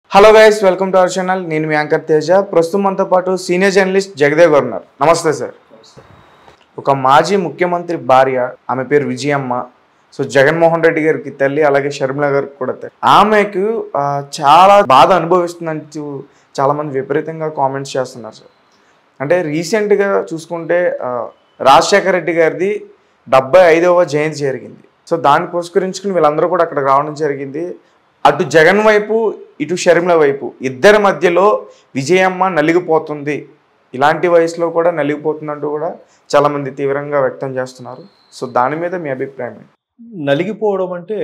Hello guys welcome to our channel నేను మీ anchor Teja ప్రస్తుతం మనతో పాటు సీనియర్ జర్నలిస్ట్ జగదేవ్ గారు ఉన్నారు నమస్తే సార్ ఒక మాజీ ముఖ్యమంత్రి భార్య ఆమె పేరు విజయమ్మ సో జగన్మోహన్ రెడ్డి గారికి తల్లి అలాగే షర్మిల గారికి కూడా తల్లి ఆమెకు ఆ, చాలా బాధ అనుభవిస్తుందంటూ చాలా మంది విపరీతంగా కామెంట్స్ చేస్తున్నారు సార్ అంటే రీసెంట్గా చూసుకుంటే ఆ, రాజశేఖర రెడ్డి గారిది డెబ్బై ఐదవ జయంతి జరిగింది సో దాన్ని పురస్కరించుకుని వీళ్ళందరూ కూడా అక్కడ రావడం జరిగింది అటు జగన్ వైపు ఇటు షర్మిల వైపు ఇద్దరి మధ్యలో విజయమ్మ నలిగిపోతుంది ఇలాంటి వయసులో కూడా నలిగిపోతుందంటూ కూడా చాలా మంది తీవ్రంగా వ్యక్తం చేస్తున్నారు సో దాని మీద మీ అభిప్రాయం ఏంటి? నలిగిపోవడం అంటే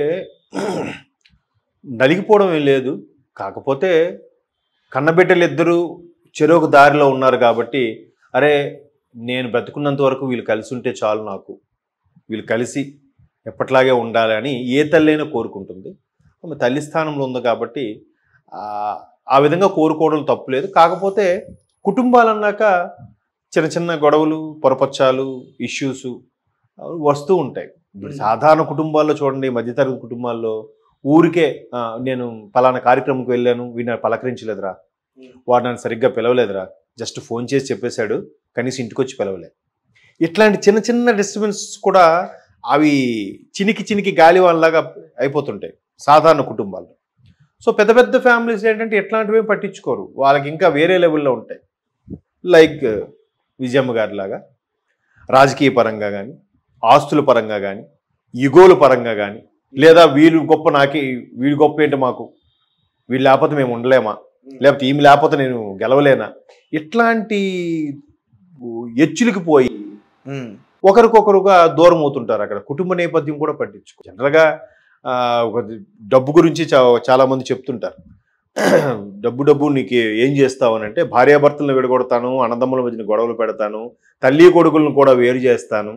నలిగిపోవడం ఏం లేదు కాకపోతే కన్నబిడ్డలు ఇద్దరు చెరొక దారిలో ఉన్నారు కాబట్టి అరే నేను బ్రతుకున్నంత వరకు వీళ్ళు కలిసి ఉంటే చాలు నాకు వీళ్ళు కలిసి ఎప్పట్లాగే ఉండాలి అని ఏ తల్లైనా కోరుకుంటుంది ఆమె తల్లి స్థానంలో ఉంది కాబట్టి ఆ, ఆ విధంగా కోరుకోవడం తప్పులేదు కాకపోతే కుటుంబాలన్నాక చిన్న చిన్న గొడవలు పొరపచ్చాలు ఇష్యూస్ వస్తూ ఉంటాయి ఇప్పుడు సాధారణ కుటుంబాల్లో చూడండి మధ్యతరగతి కుటుంబాల్లో ఊరికే ఆ, నేను పలానా కార్యక్రమంకి వెళ్ళాను వీడిని పలకరించలేదురా వాడు నన్ను సరిగ్గా పిలవలేదురా జస్ట్ ఫోన్ చేసి చెప్పేశాడు కనీసం ఇంటికి వచ్చి పిలవలే ఇట్లాంటి చిన్న చిన్న డిస్టర్బెన్స్ కూడా అవి చినికి చినికి గాలి వాళ్ళలాగా అయిపోతుంటాయి సాధారణ కుటుంబాల్లో సో పెద్ద పెద్ద ఫ్యామిలీస్ ఏంటంటే ఎట్లాంటివి ఏం పట్టించుకోరు వాళ్ళకి ఇంకా వేరే లెవెల్లో ఉంటాయి లైక్ విజయమ్మ గారి లాగా రాజకీయ పరంగా కానీ ఆస్తుల పరంగా కానీ ఇగోల పరంగా కానీ లేదా వీళ్ళు గొప్ప నాకే వీడు గొప్ప ఏంటి మాకు వీళ్ళు లేకపోతే మేము ఉండలేమా లేకపోతే ఈమె లేకపోతే నేను గెలవలేనా ఇట్లాంటి ఎచ్చులకి పోయి ఉమ్, ఒకరికొకరుగా దూరం అవుతుంటారు అక్కడ కుటుంబ నేపథ్యం కూడా పట్టించుకో జనరల్గా ఆ, ఒక డబ్బు గురించి చా- చాలా మంది చెప్తుంటారు డబ్బు డబ్బు నీకు ఏం చేస్తావు అని అంటే భార్యాభర్తలను విడగొడతాను అన్నదమ్ముల మధ్యన గొడవలు పెడతాను తల్లి కొడుకులను కూడా వేరు చేస్తాను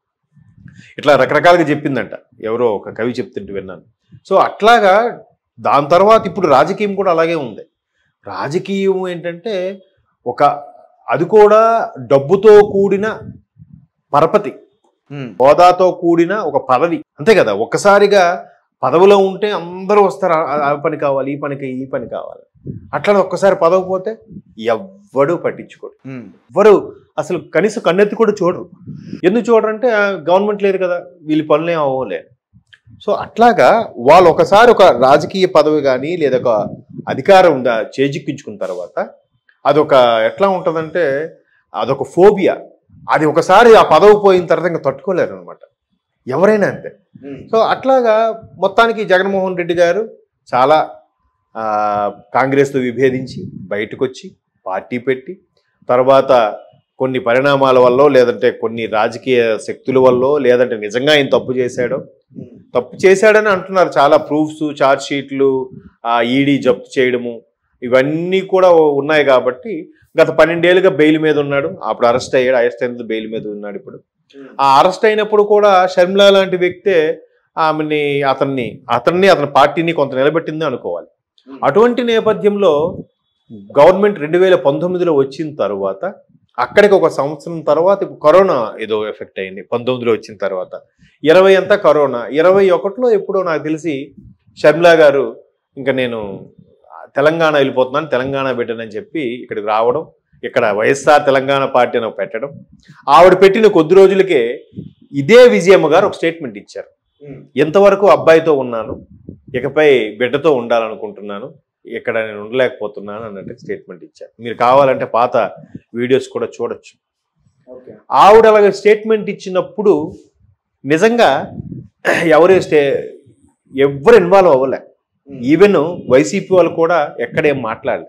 ఇట్లా రకరకాలుగా చెప్పిందంట ఎవరో ఒక కవి చెప్తుంటే విన్నాను సో అట్లాగా దాని తర్వాత ఇప్పుడు రాజకీయం కూడా అలాగే ఉంది రాజకీయం ఏంటంటే ఒక అది కూడా డబ్బుతో కూడిన పరపతి ఉమ్, హోదాతో కూడిన ఒక పదవి అంతే కదా ఒక్కసారిగా పదవిలో ఉంటే అందరూ వస్తారు ఆ- ఆ పని కావాలి ఈ పనికి ఈ పని కావాలి అట్లా ఒక్కసారి పదవి పోతే ఎవ్వడు పట్టించుకోడు ఉమ్, ఎవ్వరు అసలు కనీసం కన్నెత్తి కూడా చూడరు ఎందుకు చూడరంటే ఆ, గవర్నమెంట్ లేదు కదా వీళ్ళ పనులే అవ్వలే సో అట్లాగా వాళ్ళు ఒకసారి ఒక రాజకీయ పదవి కానీ లేదా ఒక అధికారం ఉందా చేజిక్కించుకున్న తర్వాత అదొక ఎట్లా ఉంటుందంటే అదొక ఫోబియా అది ఒకసారి ఆ పదవి పోయిన తర్వాత ఇంకా తట్టుకోలేరు అనమాట ఎవరైనా అంతే ఉమ్, సో అట్లాగా మొత్తానికి జగన్మోహన్ రెడ్డి గారు చాలా ఆ, కాంగ్రెస్తో విభేదించి బయటకు వచ్చి పార్టీ పెట్టి తర్వాత కొన్ని పరిణామాల వల్ల లేదంటే కొన్ని రాజకీయ శక్తుల వల్ల లేదంటే నిజంగా ఆయన తప్పు చేశాడో ఉమ్, తప్పు చేశాడని అంటున్నారు చాలా ప్రూఫ్స్ చార్జ్ షీట్లు ఈడీ జప్తు చేయడము ఇవన్నీ కూడా ఉన్నాయి కాబట్టి గత పన్నెండేళ్ళుగా బెయిల్ మీద ఉన్నాడు అప్పుడు అరెస్ట్ అయ్యాడు అరెస్ట్ అయినది బెయిల్ మీద ఉన్నాడు ఇప్పుడు ఆ అరెస్ట్ అయినప్పుడు కూడా షర్మిల లాంటి వ్యక్తే ఆమెని అతన్ని అతన్ని అతని పార్టీని కొంత నిలబెట్టింది అనుకోవాలి అటువంటి నేపథ్యంలో గవర్నమెంట్ రెండు వేల పంతొమ్మిదిలో వచ్చిన తర్వాత అక్కడికి ఒక సంవత్సరం తర్వాత ఇప్పుడు కరోనా ఏదో ఎఫెక్ట్ అయింది పంతొమ్మిదిలో వచ్చిన తర్వాత ఇరవై అంతా కరోనా ఇరవై ఒకటిలో ఎప్పుడో నాకు తెలిసి షర్మిల గారు ఇంకా నేను తెలంగాణ వెళ్ళిపోతున్నాను తెలంగాణ బిడ్డనని చెప్పి ఇక్కడికి రావడం ఇక్కడ వైఎస్ఆర్ తెలంగాణ పార్టీ అని ఒకటి పెట్టడం ఆవిడ పెట్టిన కొద్ది రోజులకే ఇదే విజయమ్మ గారు ఒక స్టేట్మెంట్ ఇచ్చారు ఉమ్, ఎంతవరకు అబ్బాయితో ఉన్నాను ఇకపై బిడ్డతో ఉండాలనుకుంటున్నాను ఇక్కడ నేను ఉండలేకపోతున్నాను అన్నట్టు స్టేట్మెంట్ ఇచ్చారు మీరు కావాలంటే పాత వీడియోస్ కూడా చూడొచ్చు ఓకే ఆవిడ అలాగే స్టేట్మెంట్ ఇచ్చినప్పుడు నిజంగా ఎవరు స్టే ఎవ్వరు ఇన్వాల్వ్ అవ్వలే ఉమ్, ఈవెన్ వైసీపీ వాళ్ళు కూడా ఎక్కడేం మాట్లాడలే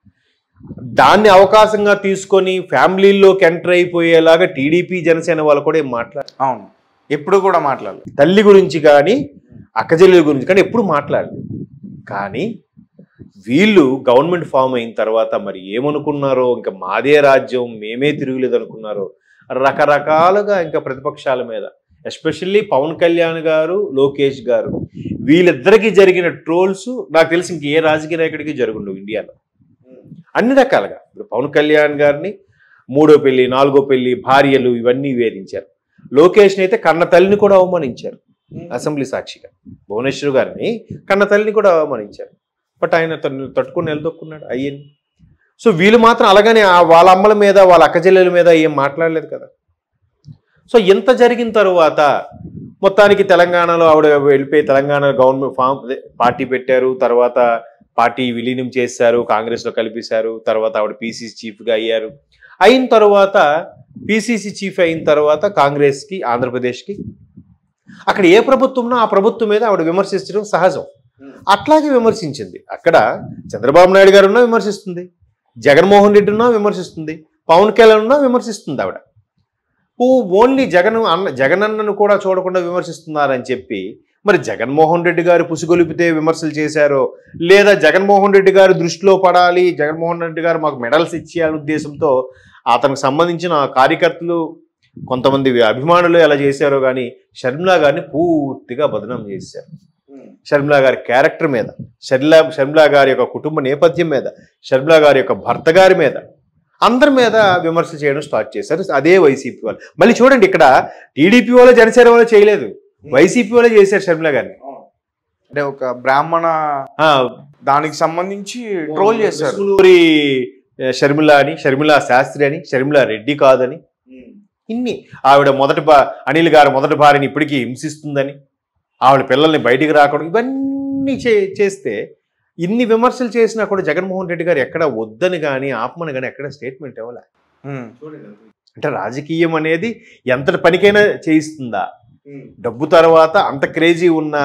దాన్ని అవకాశంగా తీసుకొని ఫ్యామిలీలోకి ఎంటర్ అయిపోయేలాగా టీడీపీ జనసేన వాళ్ళు కూడా ఏం మాట్లాడారు అవును ఎప్పుడు కూడా మాట్లాడలేదు తల్లి గురించి కానీ అక్కచెల్లెల గురించి కానీ ఎప్పుడు మాట్లాడలేదు కానీ వీళ్ళు గవర్నమెంట్ ఫామ్ అయిన తర్వాత మరి ఏమనుకున్నారో ఇంకా మాదే రాజ్యం మేమే తిరుగులేదు అనుకున్నారో రకరకాలుగా ఇంకా ప్రతిపక్షాల మీద ఎస్పెషల్లీ పవన్ కళ్యాణ్ గారు లోకేష్ గారు వీళ్ళిద్దరికీ జరిగిన ట్రోల్స్ నాకు తెలిసి ఇంక ఏ రాజకీయ నాయకుడికి జరుగుండవు ఇండియాలో అన్ని రకాలుగా ఇప్పుడు పవన్ కళ్యాణ్ గారిని మూడో పెళ్లి నాలుగో పెళ్లి భార్యలు ఇవన్నీ వేధించారు లోకేష్ని అయితే కన్న తల్లిని కూడా అవమానించారు అసెంబ్లీ సాక్షిగా భువనేశ్వర్ గారిని కన్న తల్లిని కూడా అవమానించారు బట్ ఆయన తను తట్టుకొని నిలదొక్కున్నాడు అయ్యని సో వీళ్ళు మాత్రం అలాగనే ఆ వాళ్ళ అమ్మల మీద వాళ్ళ అక్కచెల్లెల మీద ఏం మాట్లాడలేదు కదా సో ఇంత జరిగిన తరువాత మొత్తానికి తెలంగాణలో ఆవిడ వెళ్ళిపోయి తెలంగాణ గవర్నమెంట్ ఫామ్ అదే పార్టీ పెట్టారు తర్వాత పార్టీ విలీనం చేశారు కాంగ్రెస్లో కలిపేశారు తర్వాత ఆవిడ పీసీసీ చీఫ్గా అయ్యారు అయిన తర్వాత పీసీసీ చీఫ్ అయిన తర్వాత కాంగ్రెస్కి ఆంధ్రప్రదేశ్కి అక్కడ ఏ ప్రభుత్వం ఉన్నా ఆ ప్రభుత్వం మీద ఆవిడ విమర్శించడం సహజం అట్లాగే విమర్శించింది అక్కడ చంద్రబాబు నాయుడు గారు ఉన్నా విమర్శిస్తుంది జగన్మోహన్ రెడ్డి ఉన్నా విమర్శిస్తుంది పవన్ కళ్యాణ్ ఉన్నా విమర్శిస్తుంది ఆవిడ ఓ ఓన్లీ జగన్ అన్న జగనన్నను కూడా చూడకుండా విమర్శిస్తున్నారని చెప్పి మరి జగన్మోహన్ రెడ్డి గారు పుసుగొలిపితే విమర్శలు చేశారో లేదా జగన్మోహన్ రెడ్డి గారు దృష్టిలో పడాలి జగన్మోహన్ రెడ్డి గారు మాకు మెడల్స్ ఇచ్చేయాలనే ఉద్దేశంతో అతనికి సంబంధించిన కార్యకర్తలు కొంతమంది అభిమానులు ఎలా చేశారో కానీ షర్మిలా గారిని పూర్తిగా బదనాం చేశారు షర్మిలా గారి క్యారెక్టర్ మీద షర్మిలా షర్మిలా గారి యొక్క కుటుంబ నేపథ్యం మీద షర్మిలా గారి యొక్క భర్త గారి మీద అందరి మీద విమర్శ చేయడం స్టార్ట్ చేశారు అదే వైసీపీ వాళ్ళు మళ్ళీ చూడండి ఇక్కడ టీడీపీ వాళ్ళు జనసేన వాళ్ళు చేయలేదు వైసీపీ వాళ్ళే చేశారు షర్మిలా గారిని అంటే ఒక బ్రాహ్మణ ఆ, దానికి సంబంధించి ట్రోల్ చేశారు ముసుగులూరి ఆ, షర్మిల అని షర్మిల శాస్త్రి అని షర్మిల రెడ్డి కాదని ఇన్ని ఆవిడ మొదటి బా అనిల్ గారు మొదటి భార్యని ఇప్పటికీ హింసిస్తుందని ఆవిడ పిల్లల్ని బయటికి రాకూడదు ఇవన్నీ చే చేస్తే ఇన్ని విమర్శలు చేసినా కూడా జగన్మోహన్ రెడ్డి గారు ఎక్కడ వద్దని కానీ ఆపమని కానీ ఎక్కడ స్టేట్మెంట్ ఇవ్వలే ఉమ్. అంటే రాజకీయం అనేది ఎంత పనికైనా చేయిస్తుందా డబ్బు తర్వాత అంత క్రేజీ ఉన్న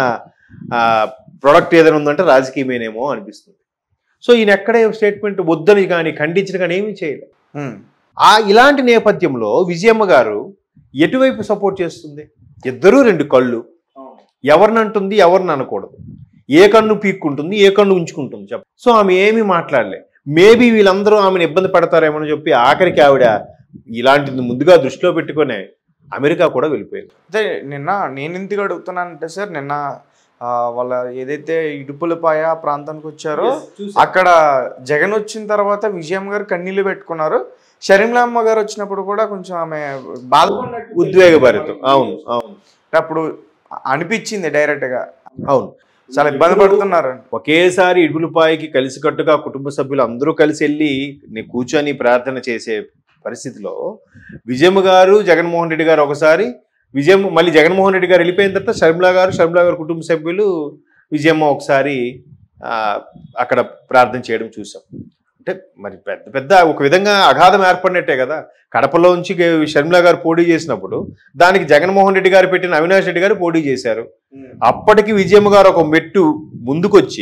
ప్రోడక్ట్ ఏదైనా ఉందంటే రాజకీయమేనేమో అనిపిస్తుంది సో ఈయన ఎక్కడే స్టేట్మెంట్ వద్దని కానీ ఖండించిన కానీ ఏమీ చేయలేదు ఉమ్. ఆ ఇలాంటి నేపథ్యంలో విజయమ్మ గారు ఎటువైపు సపోర్ట్ చేస్తుంది ఇద్దరూ రెండు కళ్ళు ఎవరిని అంటుంది ఎవరిని అనకూడదు ఏ కన్ను పీక్కుంటుంది ఏ కన్ను ఉంచుకుంటుంది చెప్ప సో ఆమె ఏమీ మాట్లాడలే మేబీ వీళ్ళందరూ ఆమెను ఇబ్బంది పడతారేమో అని చెప్పి ఆఖరికి ఆవిడ ఇలాంటిది ముందుగా దృష్టిలో పెట్టుకునే అమెరికా కూడా వెళ్ళిపోయింది అయితే నిన్న నేను ఎందుకు అడుగుతున్నానంటే సార్ నిన్న ఆ, వాళ్ళ ఏదైతే ఇడుపులపాయ ఆ ప్రాంతానికి వచ్చారో అక్కడ జగన్ వచ్చిన తర్వాత విజయమ్మ గారు కన్నీళ్లు పెట్టుకున్నారు షరీంలమ్మ గారు వచ్చినప్పుడు కూడా కొంచెం ఆమె బాధపడినట్టు ఉద్వేగభరితం అవును అవును అప్పుడు అనిపించింది డైరెక్ట్ గా అవును చాలా ఇబ్బంది పడుతున్నారు ఒకేసారి ఇడుపులపాయికి కలిసికట్టుగా కుటుంబ సభ్యులు అందరూ కలిసి వెళ్ళి నీ కూర్చొని ప్రార్థన చేసే పరిస్థితిలో విజయమ్మ గారు జగన్మోహన్ రెడ్డి గారు ఒకసారి విజయం మళ్ళీ జగన్మోహన్ రెడ్డి గారు వెళ్ళిపోయిన తర్వాత షర్మిలా గారు షర్మిలా గారు కుటుంబ సభ్యులు విజయమ్మ ఒకసారి ఆ, అక్కడ ప్రార్థన చేయడం చూసాం అంటే మరి పెద్ద పెద్ద ఒక విధంగా అగాధం ఏర్పడినట్టే కదా కడపలోంచి షర్మిలా గారు పోటీ చేసినప్పుడు దానికి జగన్మోహన్ రెడ్డి గారు పెట్టిన అవినాష్ రెడ్డి గారు పోటీ చేశారు అప్పటికి విజయమ్మ గారు ఒక మెట్టు ముందుకొచ్చి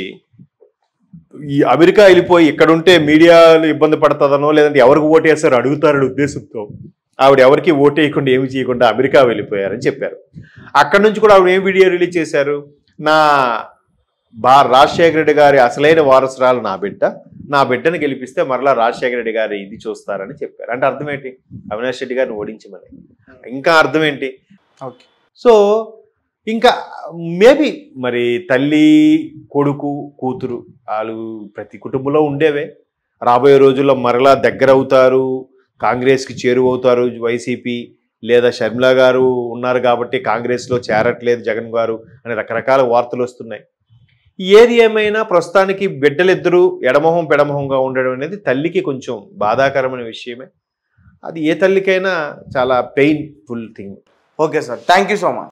ఈ అమెరికా వెళ్ళిపోయి ఇక్కడ ఉంటే మీడియాలు ఇబ్బంది పడుతుందనో లేదంటే ఎవరికి ఓటు వేస్తారో అడుగుతారని ఉద్దేశంతో ఆవిడ ఎవరికి ఓటు వేయకుండా ఏమి చేయకుండా అమెరికా వెళ్ళిపోయారని చెప్పారు అక్కడ నుంచి కూడా ఆవిడ ఏం వీడియో రిలీజ్ చేశారు నా బా రాజశేఖర రెడ్డి గారి అసలైన వారసురాలు నా బిడ్డ నా బిడ్డను గెలిపిస్తే మరలా రాజశేఖర రెడ్డి గారి ఇది చూస్తారని చెప్పారు అంటే అర్థం ఏంటి అవినాష్ రెడ్డి గారిని ఓడించమని ఇంకా అర్థం ఏంటి ఓకే సో ఇంకా మేబీ మరి తల్లి కొడుకు కూతురు వాళ్ళు ప్రతి కుటుంబంలో ఉండేవే రాబోయే రోజుల్లో మరలా దగ్గర అవుతారు కాంగ్రెస్కి చేరువవుతారు వైసీపీ లేదా షర్మిలా గారు ఉన్నారు కాబట్టి కాంగ్రెస్లో చేరట్లేదు జగన్ గారు అనే రకరకాల వార్తలు వస్తున్నాయి ఏది ఏమైనా ప్రస్తుతానికి బిడ్డలిద్దరూ ఎడమొహం పెడమొహంగా ఉండడం అనేది తల్లికి కొంచెం బాధాకరమైన విషయమే అది ఏ తల్లికైనా చాలా painful thing okay sir thank you so much